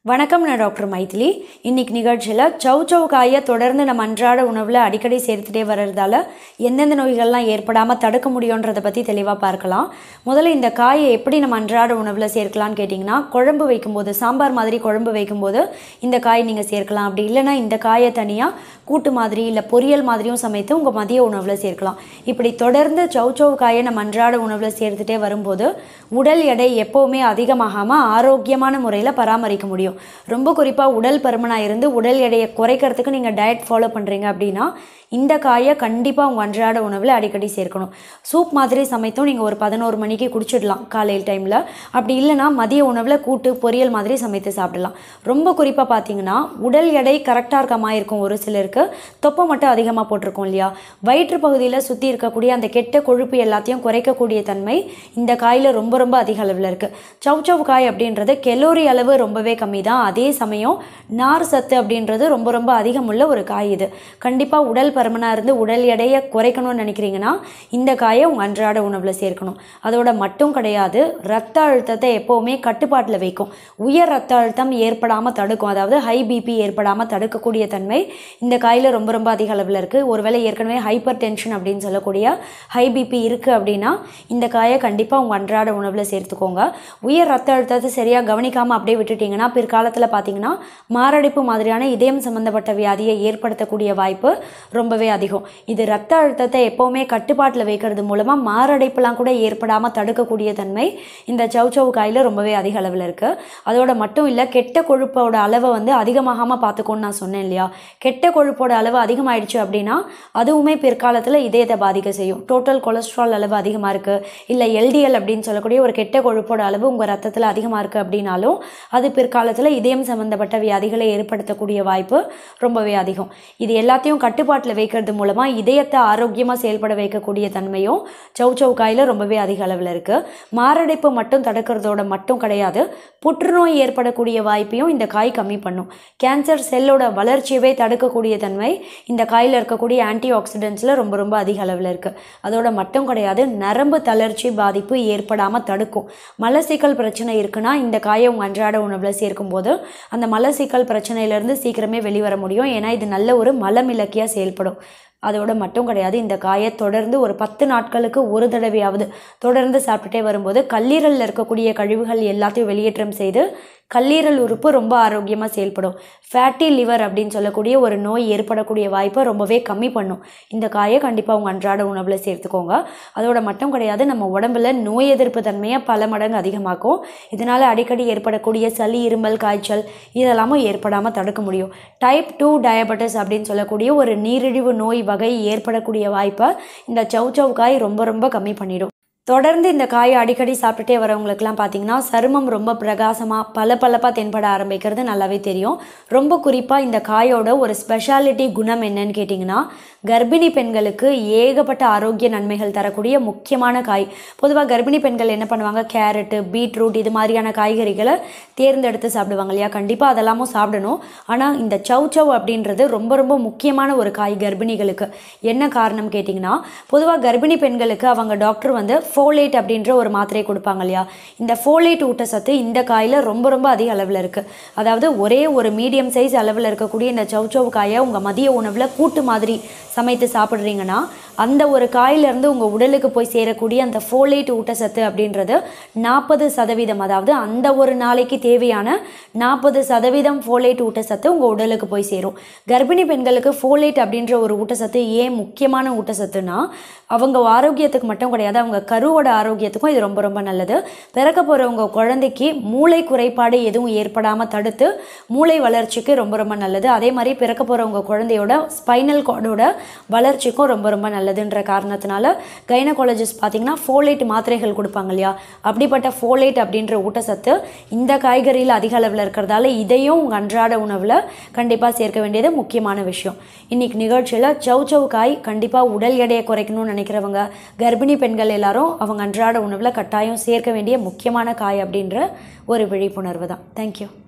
வணக்கம் நான் டாக்டர் மைதிலி இன்னைக்கு நிகழ்ச்சியில் சௌ சௌ காயை தொடர்ந்து நம்ம அன்றாட உணவில் அடிக்கடி சேர்த்துட்டே வர்றதால எந்தெந்த நோய்கள்லாம் ஏற்படாமல் தடுக்க முடியுன்றதை பற்றி தெளிவாக பார்க்கலாம் முதல்ல இந்த காயை எப்படி நம்ம அன்றாட உணவில் சேர்க்கலாம்னு கேட்டிங்கன்னா குழம்பு வைக்கும்போது சாம்பார் மாதிரி குழம்பு வைக்கும்போது இந்த காய் நீங்கள் சேர்க்கலாம் அப்படி இல்லைன்னா இந்த காயை தனியாக கூட்டு மாதிரி இல்லை பொரியல் மாதிரியும் சமைத்து உங்கள் மதிய உணவில் சேர்க்கலாம் இப்படி தொடர்ந்து சௌ சௌ காயை நம்ம அன்றாட உணவில் சேர்த்துட்டே வரும்போது உடல் எடை எப்போவுமே அதிகமாகாமல் ஆரோக்கியமான முறையில் பராமரிக்க முடியும் ரொம்ப குறிப்பாக உடல் பருமனாக இருந்து உடல் எடையை குறைக்கிறதுக்கு நீங்கள் டயட் ஃபாலோ பண்ணுறீங்க அப்படின்னா இந்த காயை கண்டிப்பாக உங்கள் அன்றாட உணவில் அடிக்கடி சேர்க்கணும் சூப் மாதிரி சமைத்தும் நீங்கள் ஒரு பதினோரு மணிக்கு குடிச்சிடலாம் காலையில் டைமில் அப்படி இல்லைன்னா மதிய உணவில் கூட்டு பொரியல் மாதிரி சமைத்து சாப்பிடலாம் ரொம்ப குறிப்பாக பார்த்தீங்கன்னா உடல் எடை கரெக்டாக இருக்க மாதிரி இருக்கும் ஒரு சிலருக்கு தொப்பை மட்டும் அதிகமாக போட்டிருக்கோம் இல்லையா வயிற்று பகுதியில் சுற்றி இருக்கக்கூடிய அந்த கெட்ட கொழுப்பு எல்லாத்தையும் குறைக்கக்கூடிய தன்மை இந்த காயில் ரொம்ப ரொம்ப அதிக அளவில் இருக்குது சவ் சவ் காய் அப்படின்றது கெலோரி அளவு ரொம்பவே கம்மி தான் அதே சமயம் நார் சத்து அப்படின்றது ரொம்ப ரொம்ப அதிகமுள்ள ஒரு காய் இது கண்டிப்பாக உடல் பருமனாக இருந்து உடல் எடையை குறைக்கணும்னு நினைக்கிறீங்கன்னா இந்த காயை உங்கள் அன்றாட உணவில் சேர்க்கணும் அதோட மட்டும் கிடையாது ரத்த அழுத்தத்தை எப்போவுமே கட்டுப்பாட்டில் வைக்கும் உயர் ரத்த அழுத்தம் ஏற்படாமல் தடுக்கும் அதாவது ஹை பிபி ஏற்படாமல் தடுக்கக்கூடிய தன்மை இந்த காயில் ரொம்ப ரொம்ப அதிக அளவில் இருக்குது ஒருவேளை ஏற்கனவே ஹைப்பர் டென்ஷன் அப்படின்னு சொல்லக்கூடிய ஹை பிபி இருக்குது அப்படின்னா இந்த காயை கண்டிப்பாக உங்கள் அன்றாட உணவில் சேர்த்துக்கோங்க உயர் ரத்த அழுத்தத்தை சரியாக கவனிக்காமல் அப்படியே விட்டுட்டிங்கன்னா பிற்காலத்தில் பார்த்தீங்கன்னா மாரடைப்பு மாதிரியான இதயம் சம்மந்தப்பட்ட வியாதியை ஏற்படுத்தக்கூடிய வாய்ப்பு ரொம்பவே அதிகம் இது ரத்த அழுத்தத்தை எப்போவுமே கட்டுப்பாட்டில் வைக்கிறது மூலமாக மாரடைப்புலாம் கூட ஏற்படாமல் தடுக்கக்கூடிய தன்மை இந்த சவ் சவ் காயில் ரொம்பவே அதிக அளவில் இருக்குது அதோட மட்டும் இல்லை கெட்ட கொழுப்போட அளவை வந்து அதிகமாகாமல் பார்த்துக்கோன்னு நான் சொன்னேன் இல்லையா கெட்ட கொழுப்போட அளவு அதிகமாயிடுச்சு அப்படின்னா அதுவுமே பிற்காலத்தில் இதயத்தை பாதிக்க செய்யும் டோட்டல் கொலஸ்ட்ரால் அளவு அதிகமாக இருக்குது இல்லை எல்டிஎல் அப்படின்னு சொல்லக்கூடிய ஒரு கெட்ட கொழுப்போட அளவு உங்கள் ரத்தத்தில் அதிகமாக இருக்குது அப்படின்னாலும் அது பிற்காலத்தில் இதயம் சம்மந்தப்பட்ட வியாதிகளை ஏற்படுத்தக்கூடிய வாய்ப்பு ரொம்பவே அதிகம் இது எல்லாத்தையும் கட்டுப்பாட்டில் வைக்கிறது மூலமாக இதயத்தை ஆரோக்கியமாக செயல்பட வைக்கக்கூடிய தன்மையும் சவ் சவ் காயில் ரொம்பவே அதிக அளவில் இருக்குது மாரடைப்பு மட்டும் தடுக்கிறதோட மட்டும் கிடையாது புற்றுநோய் ஏற்படக்கூடிய வாய்ப்பையும் இந்த காய் கம்மி பண்ணும் கேன்சர் செல்லோட வளர்ச்சியவே தடுக்கக்கூடிய தன்மை இந்த காயில் இருக்கக்கூடிய ஆன்டி ஆக்சிடென்ட்ஸில் ரொம்ப ரொம்ப அதிக அளவில் இருக்குது அதோட மட்டும் கிடையாது நரம்பு தளர்ச்சி பாதிப்பு ஏற்படாமல் தடுக்கும் மலசிக்கல் பிரச்சனை இருக்குன்னா இந்த காயை உங்கள் அன்றாட உணவில் சேர்க்கும்போது அந்த மலசிக்கல் பிரச்சனையிலேருந்து சீக்கிரமே வெளிவர முடியும் ஏன்னா இது நல்ல ஒரு மலமிளக்கியாக செயல்படும் அதோட மட்டும் கிடையாது இந்த காயை தொடர்ந்து ஒரு பத்து நாட்களுக்கு ஒரு தடவையாவது தொடர்ந்து சாப்பிட்டுட்டே வரும்போது கல்லீரலில் இருக்கக்கூடிய கழிவுகள் எல்லாத்தையும் வெளியேற்றம் செய்து கல்லீரல் உறுப்பு ரொம்ப ஆரோக்கியமாக செயல்படும் ஃபேட்டி லிவர் அப்படின்னு சொல்லக்கூடிய ஒரு நோய் ஏற்படக்கூடிய வாய்ப்பை ரொம்பவே கம்மி பண்ணும் இந்த காயை கண்டிப்பாக உங்கள் அன்றாட உணவில் சேர்த்துக்கோங்க அதோட மட்டும் கிடையாது நம்ம உடம்புல நோய் எதிர்ப்பு தன்மையை பல மடங்கு அதிகமாக்கும் இதனால் அடிக்கடி ஏற்படக்கூடிய சளி இருமல் காய்ச்சல் இதெல்லாமும் ஏற்படாமல் தடுக்க முடியும் டைப் டூ டயபெட்டிஸ் அப்படின்னு சொல்லக்கூடிய ஒரு நீரிழிவு நோய் வகை ஏற்படக்கூடிய வாய்ப்பை இந்த சவ் சவ் காய் ரொம்ப ரொம்ப கம்மி பண்ணிடும் தொடர்ந்து இந்த காயை அடிக்கடி சாப்பிட்டுட்டே வரவங்களுக்குலாம் பார்த்தீங்கன்னா சருமம் ரொம்ப பிரகாசமாக பல பலப்பாக தென்பட ஆரம்பிக்கிறது நல்லாவே தெரியும் ரொம்ப குறிப்பாக இந்த காயோட ஒரு ஸ்பெஷாலிட்டி குணம் என்னன்னு கேட்டிங்கன்னா கர்ப்பிணி பெண்களுக்கு ஏகப்பட்ட ஆரோக்கிய நன்மைகள் தரக்கூடிய முக்கியமான காய் பொதுவாக கர்ப்பிணி பெண்கள் என்ன பண்ணுவாங்க கேரட்டு பீட்ரூட் இது மாதிரியான காய்கறிகளை தேர்ந்தெடுத்து சாப்பிடுவாங்க இல்லையா கண்டிப்பாக அதெல்லாமும் சாப்பிடணும் ஆனால் இந்த சவ் சவ் அப்படின்றது ரொம்ப ரொம்ப முக்கியமான ஒரு காய் கர்ப்பிணிகளுக்கு என்ன காரணம் கேட்டிங்கன்னா பொதுவாக கர்ப்பிணி பெண்களுக்கு அவங்க டாக்டர் வந்து ஃபோலேட் அப்படின்ற ஒரு மாத்திரையை கொடுப்பாங்க இல்லையா இந்த ஃபோலேட் ஊட்டச்சத்து இந்த காயில் ரொம்ப ரொம்ப அதிக அளவில் இருக்குது அதாவது ஒரே ஒரு மீடியம் சைஸ் அளவில் இருக்கக்கூடிய இந்த சவ் சவ் காயை உங்கள் மதிய உணவில் கூட்டு மாதிரி சமைத்து சாப்பிட்றீங்கன்னா அந்த ஒரு காயிலிருந்து உங்கள் உடலுக்கு போய் சேரக்கூடிய அந்த ஃபோலேட் ஊட்டச்சத்து அப்படின்றது நாற்பது சதவீதம் அதாவது அந்த ஒரு நாளைக்கு தேவையான நாற்பது சதவீதம் ஃபோலேட் ஊட்டச்சத்து உங்கள் உடலுக்கு போய் சேரும் கர்ப்பிணி பெண்களுக்கு ஃபோலேட் அப்படின்ற ஒரு ஊட்டச்சத்து ஏன் முக்கியமான ஊட்டச்சத்துனா அவங்க ஆரோக்கியத்துக்கு மட்டும் கிடையாது அவங்க கருவோட ஆரோக்கியத்துக்கும் இது ரொம்ப ரொம்ப நல்லது பிறக்க போகிற உங்கள் குழந்தைக்கு மூளை குறைபாடு எதுவும் ஏற்படாமல் தடுத்து மூளை வளர்ச்சிக்கு ரொம்ப ரொம்ப நல்லது அதே மாதிரி பிறக்க போகிற உங்கள் குழந்தையோட ஸ்பைனல் கார்டோட வளர்ச்சிக்கும் ரொம்ப ரொம்ப நல்லதுன்ற காரணத்தினால கைனகாலஜிஸ்ட் பார்த்தீங்கன்னா ஃபோலேட் மாத்திரைகள் கொடுப்பாங்க இல்லையா அப்படிப்பட்ட ஃபோலேட் அப்படின்ற ஊட்டச்சத்து இந்த காய்கறியில் அதிக அளவில் இருக்கிறதால இதையும் உங்கள் அன்றாட உணவில் கண்டிப்பாக சேர்க்க வேண்டியது முக்கியமான விஷயம் இன்னைக்கு நிகழ்ச்சியில் சவ் சவ் காய் கண்டிப்பாக உடல் எடையை குறைக்கணும்னு நினைக்கிறவங்க கர்ப்பிணி பெண்கள் எல்லாரும் அவங்க அன்றாட உணவில் கட்டாயம் சேர்க்க வேண்டிய முக்கியமான காய் அப்படின்ற ஒரு விழிப்புணர்வு தான் தேங்க்யூ